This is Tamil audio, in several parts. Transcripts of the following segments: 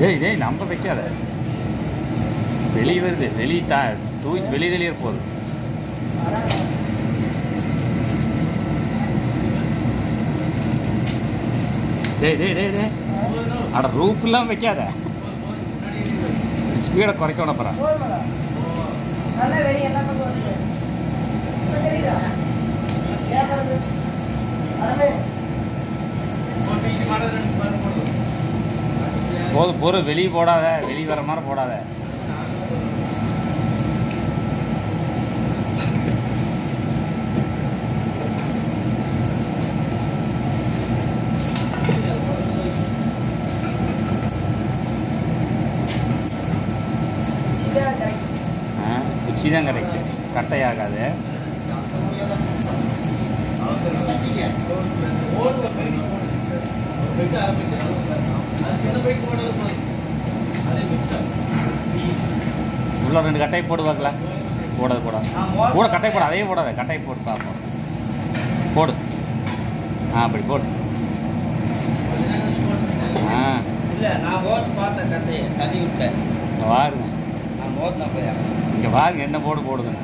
டேய் டேய் நம்ப வைக்காத வெளியே வருது வெளியே தா தூக்கி வெளியே வெளியே போகுது டேய் டேய் டேய் டேய் அட ரூப்லாம் வைக்காத ஸ்பீடை குறைக்கணும் அப்புறம் நல்லா வெளியே எல்லா பக்கம் வருது இப்ப தெரியுதா ஏன் வருது அரவே போதும் பொறு வெளியே போடாத வெளியே வர மாதிரி போடாத சின்ன கரெக்ட் ஆ குச்சி தான் கரெக்டு கட்டையாகாது உள்ள ரெண்டு கட்டை போட்டு பார்க்கலாம் போடாது போடாது கூட கட்டை போட அதையும் போடாத கட்டை போட்டு பார்ப்போம் போடு ஆ அப்படி போடு ஆ இல்ல நான் ஓட்டு பார்த்தேன் கத்தையை தள்ளி விட்டேன் இங்க பாருங்க நான் ஓட்டினேன் போய் இங்க பாருங்க என்ன போடு போடுதுங்க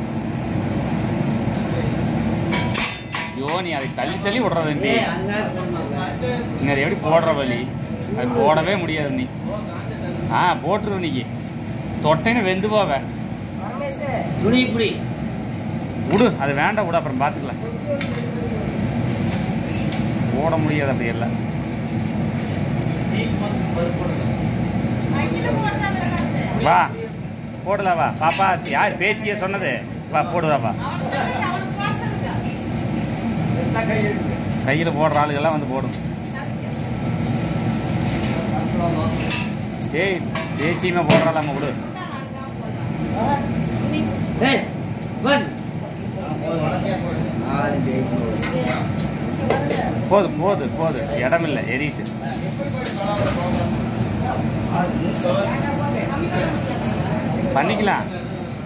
ஐயோ நீ அதை தள்ளி தள்ளி விடுறது ஏய் அங்க பண்ணாங்க நீ அதை எப்படி போடுற வழி அது போடவே முடியாது நீ ஆ போட்டுரு நீக்கு தொட்டைன்னு வெந்து போவ ரமேஷ் துணி இப்படி விடு அது வேண்டாம் விடு அப்புறம் பார்த்துக்கலாம் போட முடியாது அப்படி எல்லாம் வா போடலாம் வா பாப்பா யார் பேச்சியே சொன்னது வா போடுவா வா கையில் போடுற ஆளுகெல்லாம் வந்து போடும் ஏய் பேச்சியுமே போடுறாளாம விடு ஏய் வன் ஆறு ஜெயிச்சு போதும் போது போது இடமில்லை எரியுது பண்ணிக்கலாம்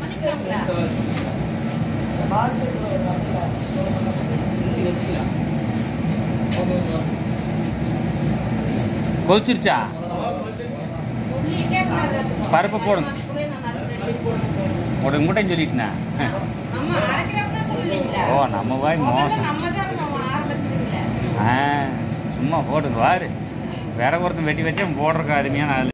பாக்ஸ் கொதிச்சிருச்சா பருப்பு போடுங்க ஒரு மூட்டைன்னு சொல்லிட்டுனா ஓ நம்ம வாய் மோசம் ஆ சும்மா போடுங்க வாரு வேற ஒருத்தன் வெட்டி வச்சா போடுறக்கு அருமையான ஆள்